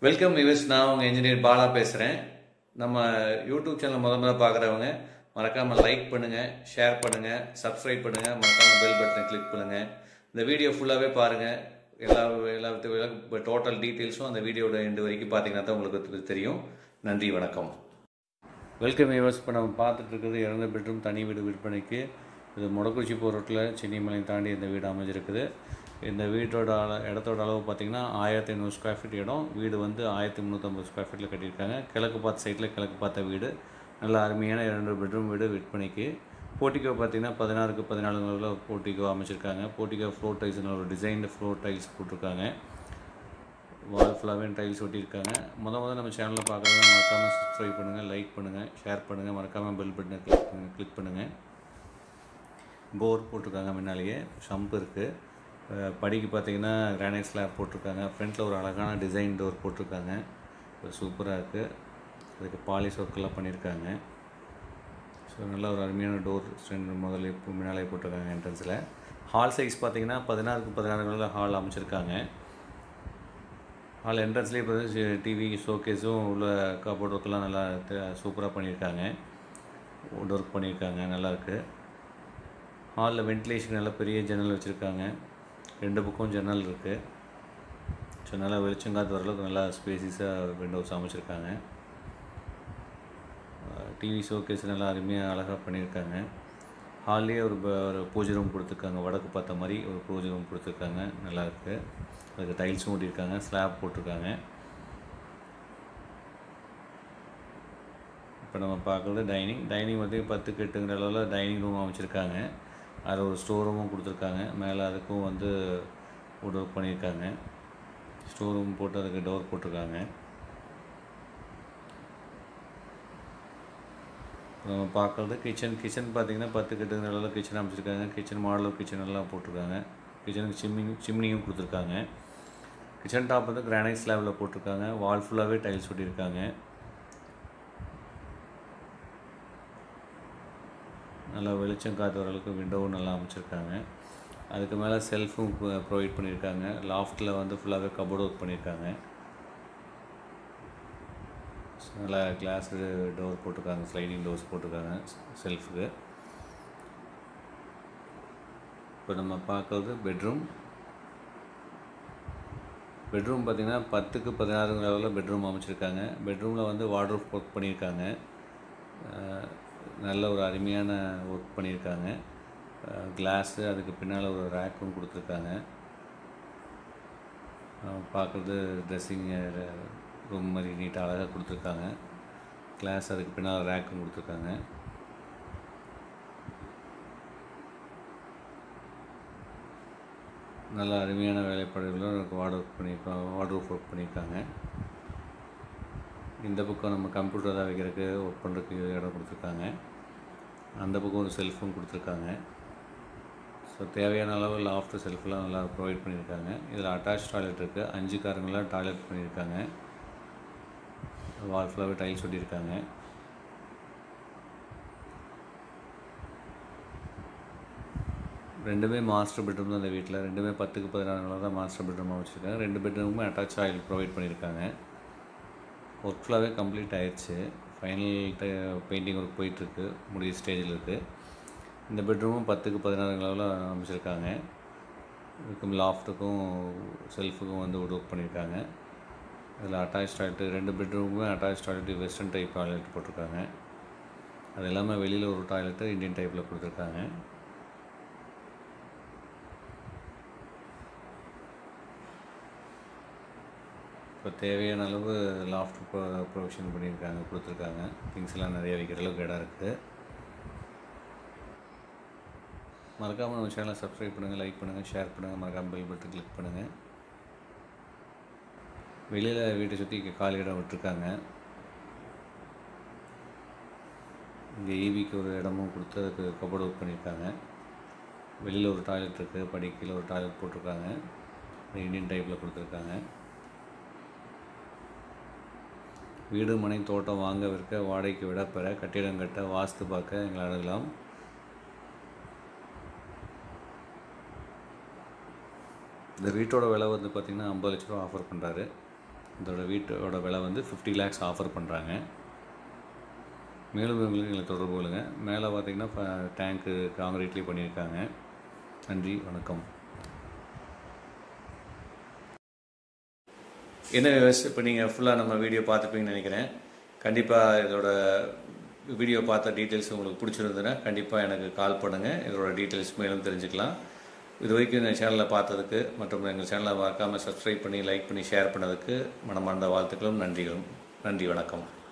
welcome US நான் உங்கள் engineer Bala பேசுகிறேன் நம்ம யூடியூப் சேனல் முத முதல்ல பார்க்குறவங்க மறக்காமல் லைக் பண்ணுங்கள் ஷேர் பண்ணுங்கள் சப்ஸ்கிரைப் பண்ணுங்கள் மறக்காமல் பெல் பட்டனை கிளிக் பண்ணுங்கள் இந்த வீடியோ ஃபுல்லாகவே பாருங்கள் எல்லா எல்லா டோட்டல் டீட்டெயில்ஸும் அந்த வீடியோட எண்டு வரைக்கும் பார்த்தீங்கன்னா தான் உங்களுக்கு தெரியும் நன்றி வணக்கம் வெல்கம் வியூவர்ஸ் இப்போ நம்ம பார்த்துட்டு இருக்கிறது இறந்த பெட்ரூம் தனி வீடு விற்பனைக்கு இது முடக்குச்சி போர் ரோட்டில் சென்னிமலை தாண்டி இந்த வீடு அமைஞ்சிருக்குது இந்த வீட்டோட அள இடத்தோட அளவு பார்த்திங்கன்னா ஆயிரத்தி ஐநூறு ஸ்கொயர் ஃபீட் இடம் வீடு வந்து ஆயிரத்தி முந்நூற்றம்பது ஸ்கொயர் ஃபீட்டில் கட்டியிருக்காங்க கிழக்கு பார்த்த சைட்டில் கிழக்கு பார்த்த வீடு நல்ல அருமையான இரண்டு பெட்ரூம் வீடு விற்பனைக்கு போர்ட்டிகோ பார்த்திங்கன்னா பதினாறுக்கு பதினாலு அளவில் போர்ட்டிகோ அமைச்சிருக்காங்க போர்ட்டிகோ ஃப்ளோர் டைல்ஸ் ஒரு டிசைன்டு ஃப்ளோர் டைல்ஸ் போட்டிருக்காங்க வால் ஃபுல்லாகவே டைல்ஸ் ஒட்டியிருக்காங்க முத முதல்ல நம்ம சேனலில் பார்க்குறவங்க மறக்காமல் சப்ஸ்கிரைப் பண்ணுங்கள் லைக் பண்ணுங்கள் ஷேர் பண்ணுங்கள் மறக்காமல் பெல் பட்டனை கிளிக் பண்ணுங்கள் கிளிக் பண்ணுங்கள் போர் போட்டிருக்காங்க முன்னாலேயே ஷம்ப் இருக்குது படிக்கு பார்த்தீங்கன்னா கிரானைட் ஸ்லாப் போட்டிருக்காங்க ஃப்ரண்ட்டில் ஒரு அழகான டிசைன் டோர் போட்டிருக்காங்க சூப்பராக இருக்குது அதுக்கு பாலிஷ் ஒர்க்கெல்லாம் பண்ணியிருக்காங்க ஸோ நல்ல ஒரு அருமையான டோர் ஸ்டாண்ட் முதல்ல இப்போ முன்னாலே போட்டிருக்காங்க என்ட்ரன்ஸில் ஹால் சைஸ் பார்த்தீங்கன்னா பதினாறுக்கு பதினாறு ஹால் அமைச்சிருக்காங்க ஹால் என்ட்ரன்ஸ்லேயே இப்போ டிவி ஷோகேஸும் உள்ள கபோர்ட் ஒர்க்கெல்லாம் நல்லா சூப்பராக பண்ணியிருக்காங்க வுட் ஒர்க் பண்ணியிருக்காங்க நல்லாயிருக்கு ஹாலில் வென்டிலேஷன் நல்லா பெரிய ஜன்னல் வச்சுருக்காங்க ரெண்டு பக்கம் ஜன்னல் இருக்குது ஸோ நல்லா வெளிச்சங்காத்து வரளவுக்கு நல்லா ஸ்பேசிஸாக விண்டோஸ் அமைச்சிருக்காங்க டிவி ஷோகேஸ் நல்லா அருமையாக அழகாக பண்ணியிருக்காங்க ஹால்லேயே ஒரு ஒரு பூஜை ரூம் கொடுத்துருக்காங்க வடக்கு பார்த்த மாதிரி ஒரு பூஜை ரூம் கொடுத்துருக்காங்க நல்லாயிருக்கு அதுக்கு டைல்ஸும் ஓட்டியிருக்காங்க ஸ்லாப் போட்டிருக்காங்க இப்போ நம்ம பார்க்குறது டைனிங் டைனிங் வந்து பத்துக்கு எட்டுங்கிற அளவில் டைனிங் ரூம் அமைச்சிருக்காங்க அதில் ஒரு ஸ்டோர் ரூமும் கொடுத்துருக்காங்க மேலே அதுக்கும் வந்து வுட் ஒர்க் பண்ணியிருக்காங்க ஸ்டோர் ரூம் போட்டு அதுக்கு டோர் போட்டிருக்காங்க நம்ம பார்க்குறது கிச்சன் கிச்சன் பார்த்திங்கன்னா பத்து கட்டுங்கிற அளவில் கிச்சன் அமைச்சிருக்காங்க கிச்சன் மாடலர் கிச்சன் எல்லாம் போட்டிருக்காங்க கிச்சனுக்கு சிம்னி சிம்னியும் கொடுத்துருக்காங்க கிச்சன் டாப் வந்து கிரானைட் ஸ்லாபில் போட்டிருக்காங்க வால் ஃபுல்லாகவே டைல்ஸ் ஒட்டியிருக்காங்க நல்லா வெளிச்சம் காற்று வரளவுக்கு விண்டோவும் நல்லா அமைச்சிருக்காங்க அதுக்கு மேலே செல்ஃபும் ப்ரொவைட் பண்ணியிருக்காங்க லாஃப்ட்டில் வந்து ஃபுல்லாகவே கபோர்டு ஒர்க் பண்ணியிருக்காங்க நல்லா கிளாஸ் டோர் போட்டிருக்காங்க ஸ்லைடிங் டோர்ஸ் போட்டிருக்காங்க செல்ஃபுக்கு இப்போ நம்ம பார்க்குறது பெட்ரூம் பெட்ரூம் பார்த்திங்கன்னா பத்துக்கு பதினாறுங்கிற அளவில் பெட்ரூம் அமைச்சிருக்காங்க பெட்ரூமில் வந்து வார்ட்ரூப் ஒர்க் பண்ணியிருக்காங்க நல்ல ஒரு அருமையான ஒர்க் பண்ணியிருக்காங்க கிளாஸு அதுக்கு பின்னால் ஒரு ரேக்கும் கொடுத்துருக்காங்க பார்க்குறது ட்ரெஸ்ஸிங் ரூம் மாதிரி நீட்டாக அழகாக கொடுத்துருக்காங்க கிளாஸ் அதுக்கு பின்னால் ரேக்கும் கொடுத்துருக்காங்க நல்ல அருமையான வேலைப்பாடுகளும் வார்டு ஒர்க் பண்ணியிருக்காங்க வார்ட்ரூப் ஒர்க் பண்ணியிருக்காங்க இந்த பக்கம் நம்ம கம்ப்யூட்டர் தான் வைக்கிறதுக்கு ஒர்க் பண்ணுறதுக்கு இடம் கொடுத்துருக்காங்க அந்த பக்கம் ஒரு செல்ஃபும் கொடுத்துருக்காங்க ஸோ தேவையான அளவு லாஃப்ட் செல்ஃப்லாம் நல்லா ப்ரொவைட் பண்ணியிருக்காங்க இதில் அட்டாச் டாய்லெட் இருக்குது அஞ்சு காரங்களாம் டாய்லெட் பண்ணியிருக்காங்க வால் ஃபுல்லாகவே டைல்ஸ் ஒட்டியிருக்காங்க ரெண்டுமே மாஸ்டர் பெட்ரூம் தான் இந்த வீட்டில் ரெண்டுமே பத்துக்கு பதினாறு தான் மாஸ்டர் பெட்ரூமாக வச்சுருக்காங்க ரெண்டு பெட்ரூமுமே அட்டாச் ஆயில் ப்ரொவைட் பண்ணியிருக்காங்க ஒர்க் ஃபுல்லாகவே கம்ப்ளீட் ஆயிடுச்சு ஃபைனல் பெயிண்டிங் ஒர்க் போயிட்டுருக்கு முடிய ஸ்டேஜில் இருக்குது இந்த பெட்ரூமும் பத்துக்கு பதினாறு அளவில் அமைச்சிருக்காங்க இதுக்கும் லாஃப்ட்டுக்கும் செல்ஃபுக்கும் வந்து ஒர்க் பண்ணியிருக்காங்க இதில் அட்டாச் டாய்லெட்டு ரெண்டு பெட்ரூமுமே attach toilet western type toilet போட்டிருக்காங்க அது இல்லாமல் வெளியில் ஒரு டாய்லெட்டு இந்தியன் டைப்பில் கொடுத்துருக்காங்க இப்போ தேவையான அளவு லாஃப்ட் ப்ரொவிஷன் பண்ணியிருக்காங்க கொடுத்துருக்காங்க திங்ஸ் எல்லாம் நிறைய வைக்கிற அளவுக்கு இடம் இருக்குது மறக்காமல் நம்ம சேனலை சப்ஸ்கிரைப் பண்ணுங்கள் லைக் பண்ணுங்கள் ஷேர் பண்ணுங்கள் மறக்காமல் பெல் பட்டன் கிளிக் பண்ணுங்கள் வெளியில் வீட்டை சுற்றி காலி இடம் விட்டுருக்காங்க இங்கே ஈவிக்கு ஒரு இடமும் கொடுத்து அதுக்கு கபோர்டு ஒர்க் பண்ணியிருக்காங்க வெளியில் ஒரு டாய்லெட் இருக்குது படிக்கையில் ஒரு டாய்லெட் போட்டிருக்காங்க இந்தியன் டைப்பில் கொடுத்துருக்காங்க வீடு மனை தோட்டம் வாங்க விற்க வாடகைக்கு விட பெற கட்டிடம் கட்ட வாஸ்து பார்க்க எங்களை அணுகலாம் இந்த வீட்டோட விலை வந்து பார்த்திங்கன்னா ஐம்பது லட்ச ரூபா ஆஃபர் பண்ணுறாரு இதோட வீட்டோட விலை வந்து ஃபிஃப்டி லேக்ஸ் ஆஃபர் பண்ணுறாங்க மேலும் விவரங்களுக்கு எங்களை தொடர்பு கொள்ளுங்க மேலே பார்த்தீங்கன்னா டேங்க்கு காங்கிரீட்லேயே பண்ணியிருக்காங்க நன்றி வணக்கம் என்ன விவசாயம் இப்போ நீங்கள் ஃபுல்லாக நம்ம வீடியோ பார்த்துப்பீங்கன்னு நினைக்கிறேன் கண்டிப்பாக இதோட வீடியோ பார்த்த டீட்டெயில்ஸ் உங்களுக்கு பிடிச்சிருந்ததுன்னா கண்டிப்பாக எனக்கு கால் பண்ணுங்கள் இதோட டீட்டெயில்ஸ் மேலும் தெரிஞ்சுக்கலாம் இது வரைக்கும் இந்த சேனலை பார்த்ததுக்கு மற்றும் எங்கள் சேனலை மறக்காமல் சப்ஸ்கிரைப் பண்ணி லைக் பண்ணி ஷேர் பண்ணதுக்கு மனமார்ந்த வாழ்த்துக்களும் நன்றிகளும் நன்றி வணக்கம்